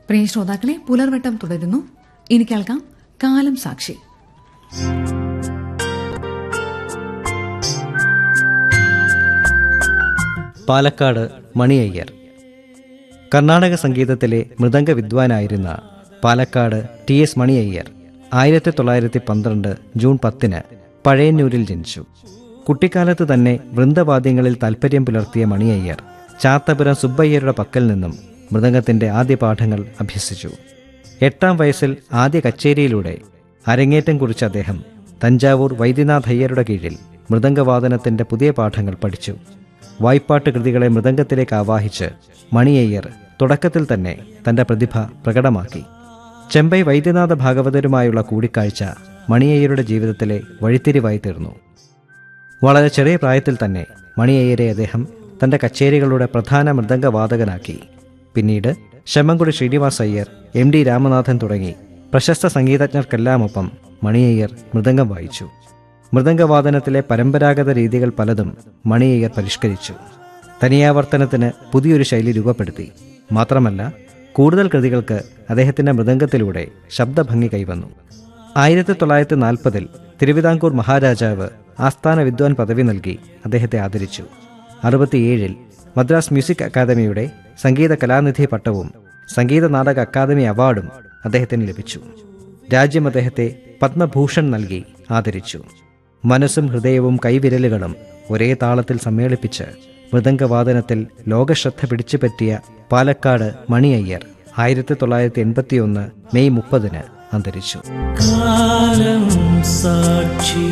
പ്രിയ ശ്രോതാക്കളെ പുലർവട്ടം തുടരുന്നു ഇനി കേൾക്കാം കാലം സാക്ഷി പാലക്കാട് മണിയയ്യർ കർണാടക സംഗീതത്തിലെ മൃദംഗ വിദ്വാനായിരുന്ന പാലക്കാട് ടി എസ് മണിയയ്യർ ആയിരത്തി തൊള്ളായിരത്തി പന്ത്രണ്ട് ജൂൺ പത്തിന് പഴയന്നൂരിൽ ജനിച്ചു കുട്ടിക്കാലത്ത് തന്നെ വൃന്ദവാദ്യങ്ങളിൽ താൽപ്പര്യം പുലർത്തിയ മണിയയ്യർ ചാത്തപുരം സുബ്ബയ്യരുടെ പക്കൽ നിന്നും മൃദംഗത്തിന്റെ ആദ്യ പാഠങ്ങൾ അഭ്യസിച്ചു എട്ടാം വയസ്സിൽ ആദ്യ കച്ചേരിയിലൂടെ അരങ്ങേറ്റം കുറിച്ച അദ്ദേഹം തഞ്ചാവൂർ വൈദ്യനാഥ് അയ്യരുടെ കീഴിൽ മൃദംഗവാദനത്തിന്റെ പുതിയ പാഠങ്ങൾ പഠിച്ചു വായ്പാട്ട് കൃതികളെ മൃദംഗത്തിലേക്ക് ആവാഹിച്ച് മണിയയ്യർ തുടക്കത്തിൽ തന്നെ തന്റെ പ്രതിഭ പ്രകടമാക്കി ചെമ്പൈ വൈദ്യനാഥ ഭാഗവതരുമായുള്ള കൂടിക്കാഴ്ച മണിയയ്യരുടെ ജീവിതത്തിലെ വഴിത്തിരിവായി തീർന്നു വളരെ ചെറിയ പ്രായത്തിൽ തന്നെ മണിയയ്യരെ അദ്ദേഹം തന്റെ കച്ചേരികളുടെ പ്രധാന മൃദംഗവാദകനാക്കി പിന്നീട് ശമ്മൻകുടി ശ്രീനിവാസ് അയ്യർ എം ഡി രാമനാഥൻ തുടങ്ങി പ്രശസ്ത സംഗീതജ്ഞർക്കെല്ലാമൊപ്പം മണിയയ്യർ മൃദംഗം വായിച്ചു മൃദംഗവാദനത്തിലെ പരമ്പരാഗത രീതികൾ പലതും മണിയയ്യർ പരിഷ്കരിച്ചു തനിയാവർത്തനത്തിന് പുതിയൊരു ശൈലി രൂപപ്പെടുത്തി മാത്രമല്ല കൂടുതൽ കൃതികൾക്ക് അദ്ദേഹത്തിന്റെ മൃദംഗത്തിലൂടെ ശബ്ദഭംഗി കൈവന്നു ആയിരത്തി തൊള്ളായിരത്തി നാൽപ്പതിൽ തിരുവിതാംകൂർ മഹാരാജാവ് ആസ്ഥാന വിദ്വാൻ പദവി നൽകി അദ്ദേഹത്തെ ആദരിച്ചു അറുപത്തിയേഴിൽ മദ്രാസ് മ്യൂസിക് അക്കാദമിയുടെ സംഗീത കലാനിധി പട്ടവും സംഗീത നാടക അക്കാദമി അവാർഡും അദ്ദേഹത്തിന് ലഭിച്ചു രാജ്യം അദ്ദേഹത്തെ പത്മഭൂഷൺ നൽകി ആദരിച്ചു മനസ്സും ഹൃദയവും കൈവിരലുകളും ഒരേ താളത്തിൽ സമ്മേളിപ്പിച്ച് മൃദംഗവാദനത്തിൽ ലോകശ്രദ്ധ പിടിച്ചുപറ്റിയ പാലക്കാട് മണിയയ്യർ ആയിരത്തി തൊള്ളായിരത്തി എൺപത്തിയൊന്ന് മെയ് മുപ്പതിന് അന്തരിച്ചു കാലം സാക്ഷി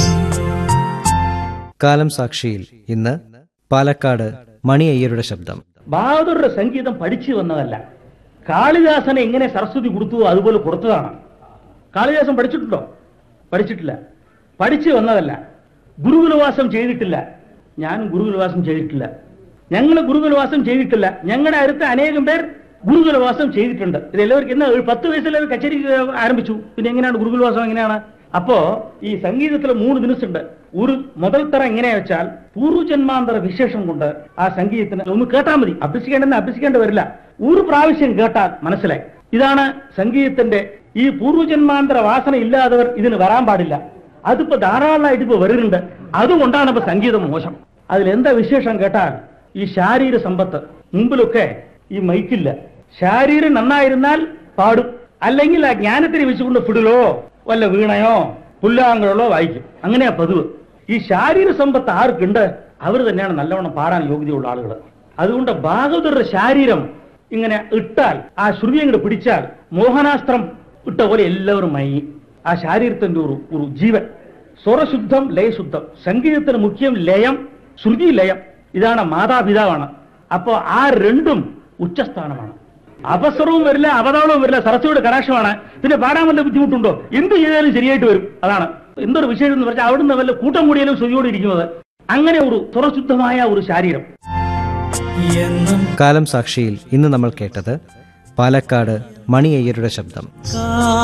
കാലം സാക്ഷിയിൽ ഇന്ന് പാലക്കാട് മണിയയ്യരുടെ ശബ്ദം ബഹാദുരുടെ സംഗീതം പഠിച്ചു വന്നതല്ല കാളിദാസനെ എങ്ങനെ സരസ്വതി കൊടുത്തുവോ അതുപോലെ കൊടുത്തതാണ് കാളിദാസൻ പഠിച്ചിട്ടുണ്ടോ പഠിച്ചിട്ടില്ല പഠിച്ചു വന്നതല്ല ഗുരുകുലവാസം ചെയ്തിട്ടില്ല ഞാനും ഗുരുകുലവാസം ചെയ്തിട്ടില്ല ഞങ്ങൾ ഗുരുകുലവാസം ചെയ്തിട്ടില്ല ഞങ്ങളുടെ അടുത്ത് അനേകം പേർ ഗുരുകുലവാസം ചെയ്തിട്ടുണ്ട് ഇത് എല്ലാവർക്കും എന്നാ ഒരു പത്ത് വയസ്സിൽ അവർ കച്ചേരി ആരംഭിച്ചു പിന്നെ എങ്ങനെയാണ് ഗുരുകുലവാസം എങ്ങനെയാണ് അപ്പോ ഈ സംഗീതത്തിൽ മൂന്ന് ദിനസുണ്ട് ഒരു മുതൽ തറ എങ്ങനെയാ വെച്ചാൽ പൂർവ്വജന്മാന്തര വിശേഷം കൊണ്ട് ആ സംഗീതത്തിന് ഒന്ന് കേട്ടാൽ മതി അഭ്യസിക്കേണ്ടെന്ന് അഭ്യസിക്കേണ്ടി വരില്ല ഒരു പ്രാവശ്യം കേട്ടാൽ മനസ്സിലായി ഇതാണ് സംഗീതത്തിന്റെ ഈ പൂർവ്വജന്മാന്തര വാസന ഇല്ലാത്തവർ ഇതിന് വരാൻ പാടില്ല അതിപ്പോ ധാരാളമായിട്ട് ഇപ്പൊ വരുന്നുണ്ട് അതുകൊണ്ടാണ് ഇപ്പൊ സംഗീതം മോശം അതിലെന്താ വിശേഷം കേട്ടാൽ ഈ ശാരീര സമ്പത്ത് മുമ്പിലൊക്കെ ഈ മൈക്കില്ല ശാരീരം നന്നായിരുന്നാൽ പാടും അല്ലെങ്കിൽ ആ ജ്ഞാനത്തിന് വെച്ചുകൊണ്ട് ഫിഡിലോ വല്ല വീണയോ പുല്ലാങ്കുഴലോ വായിക്കും അങ്ങനെയാ പതിവ് ഈ ശാരീര സമ്പത്ത് ആർക്കുണ്ട് അവർ തന്നെയാണ് നല്ലവണ്ണം പാടാൻ യോഗ്യതയുള്ള ആളുകൾ അതുകൊണ്ട് ഭാഗവതരുടെ ശാരീരം ഇങ്ങനെ ഇട്ടാൽ ആ ശ്രുതി അങ്ങോട്ട് പിടിച്ചാൽ മോഹനാസ്ത്രം ഇട്ട പോലെ എല്ലാവരും മയങ്ങി ആ ശാരീരത്തിന്റെ ഒരു ഒരു ജീവൻ സ്വരശുദ്ധം ലയശുദ്ധം സംഗീതത്തിന് മുഖ്യം ലയം ശ്രുതി ലയം ഇതാണ് മാതാപിതാവാണ് അപ്പോ ആ രണ്ടും ഉച്ചസ്ഥാനമാണ് അപസ്വരവും വരില്ല അവതാളവും വരില്ല സരസ്വയുടെ കടാക്ഷമാണ് പിന്നെ പാടാൻ വല്ല ബുദ്ധിമുട്ടുണ്ടോ എന്ത് ചെയ്താലും ശരിയായിട്ട് വരും അതാണ് എന്തൊരു വിഷയം എന്ന് പറഞ്ഞാൽ അവിടുന്ന് വല്ല കൂട്ടം കൂടിയാലും ശ്രുതിയോടെ ഇരിക്കുന്നത് അങ്ങനെ ഒരു സ്വരശുദ്ധമായ ഒരു ശാരീരം എന്നും കാലം സാക്ഷിയിൽ ഇന്ന് നമ്മൾ കേട്ടത് പാലക്കാട് മണിയയ്യരുടെ ശബ്ദം കാ